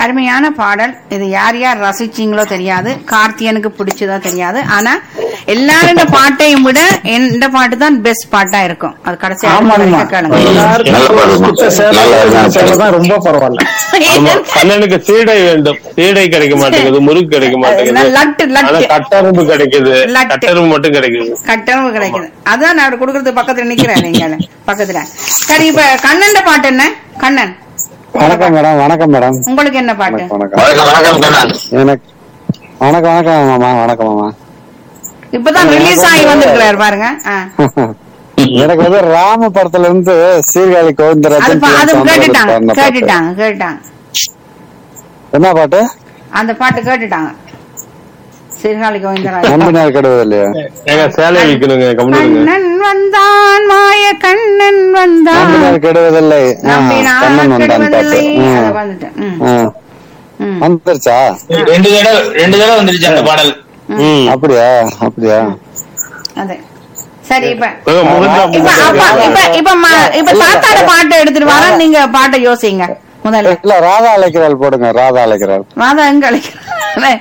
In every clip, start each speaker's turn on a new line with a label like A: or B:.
A: அருமையான பாடல் இது யார் யார் ரசிச்சீங்களோ தெரியாது கார்த்தியனுக்கு பிடிச்சதோ தெரியாது ஆனா எல்லாரும் இந்த பாட்டையும் விட இந்த பாட்டு தான் பெஸ்ட் பாட்டா இருக்கும் அது கடைசி
B: ஆமாங்கம்மா
A: கேளுங்க
B: எல்லாருக்கும்
C: நல்ல பாடல்மா.
B: கிட்ட சேர-
C: நல்லா இருக்கு.
B: சேரதான் ரொம்ப பரவாயில்ல
D: ஆமா. கண்ணனுக்கு சீடை வேண்டும் சீடை கிடைக்க மாட்டேங்குது முறுக்கு கிடைக்க மாட்டேங்குது
A: லட்டு
D: ஆனா
A: லட்டு
D: கட்டரும்பு கிடைக்குது
A: லட்டு.
D: கட்டரும்பு மட்டும் கிடைக்குது
A: கட்டணம் கிடைக்குது அதான் நான் கொடுக்கறது பக்கத்துல நிக்கிறேன் நீங்க பக்கத்துல சரி இப்ப கண்ணன் பாட்டு என்ன கண்ணன்
B: வணக்கம் மேடம் வணக்கம் மேடம்
A: உங்களுக்கு என்ன பாட்டு
B: வணக்கம்
C: வணக்கம் வணக்கம் கண்ணன்
B: எனக்கு வணக்கம் வணக்கம் மாமா வணக்கம் மாமா
A: இப்பதான் ரிலீஸ் ஆகி வந்திருக்கிறாரு பாருங்க ஆ.
B: எனக்கு வந்து ராம படத்துல இருந்து சீர்காழி
A: அது
B: கோவிந்தராஜன்
A: பா- அது
B: சௌந்தரராஜன்
A: கேட்டுட்டாங்க
B: பாடின பாட்டு.
A: கேட்டுட்டாங்க கேட்டுட்டாங்க
B: என்ன பாட்டு
A: அந்த பாட்டு கேட்டுட்டாங்க சீர்காழி கோவிந்தராஜ்
B: நம்பினார் கெடுவது இல்லையா
D: ஏங்க சேலை விக்கணுங்க கம்முனுங்க
A: கண்ணன் வந்தான் மாய கண்ணன் வந்தான்
B: நம்பினார் கெடுவதில்லை ஆ,
A: நம்பினார்
B: கண்ணன் வந்தான் பாட்டு
A: கெடுவதில்லை.
B: ம்.
A: அது வந்துட்டேன். ம்,
B: ம்.
A: ம்,
B: வந்துருச்சா
E: ரெண்டு தடவை ரெண்டு தடவை வந்துருச்சு அந்த பாடல்
D: ம்.
B: அப்படியா அப்படியா
A: அது சரி இப்ப
D: ஏங்க, முடிஞ்சா
A: இப்ப அப்பா இப்ப இப்ப ம- இப்ப தாத்தாட பாட்டை எடுத்துட்டு வர நீங்க பாட்டை யோசிங்க முதல்ல
B: இல்ல ராதா அழைக்கிறாள் போடுங்க ராதா அழைக்கிறாள்
A: வாதா எங்க அழைக்கிறேன்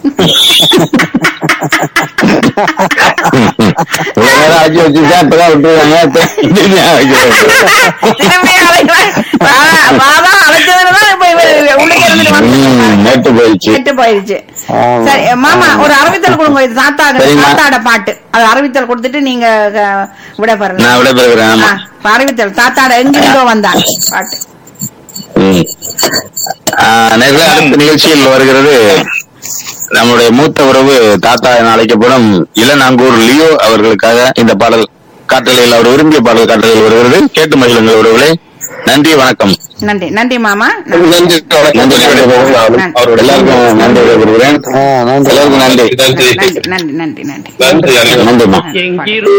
C: இவ்வளவு நேரம் ஆக்கி வச்சுட்டா இப்பதான் விட்டுருவாங்க திரும்பி வைக்கிறாங்க.
A: திரும்பி அழைக்கிறேன் வாதா- வாதா அழைச்சதுலதான் இப்ப இவர் உள்ளுக்கு இருந்துட்டு
C: ம்,
A: வந்து
C: நேத்து போயிடுச்சு
A: கெட்டு போயிருச்சு
B: ஆமா.
A: சரி மாமா ஒரு அறிவித்தல் கொடுங்க இது தாத்தா
C: சரிம்மா.
A: தாத்தாட பாட்டு அது அறிவித்தல் கொடுத்துட்டு நீங்க அஹ், விட பாருங்க
C: நான் விட பெறுகிறேன் ஆமா
A: அறிவித்தல் தாத்தாட எங்கிருந்தோ வந்தான் பாட்டு
C: ம். ஆ, நேர்களே, அடுத்த நிகழ்ச்சியில் வருகிறது நம்முடைய மூத்த உறவு தாத்தா என அழைக்கப்படும் இளநாங்கூர் லியோ அவர்களுக்காக இந்த பாடல் காற்றலையில் அவர் விரும்பிய பாடல் காற்றலையில் வருகிறது கேட்டு மகிழுங்கள் உறவுகளே நன்றி வணக்கம்
A: நன்றி நன்றி மாமா
C: நன்றி நன்றி அவருடைய எல்லாருக்கும் நன்றி விடைபெறுகிறேன்
B: ஆ, நன்றி
C: எல்லாருக்கும் நன்றி
A: நன்றி நன்றி நன்றி நன்றி
E: நன்றி
C: நன்றிம்மா
A: நன்றி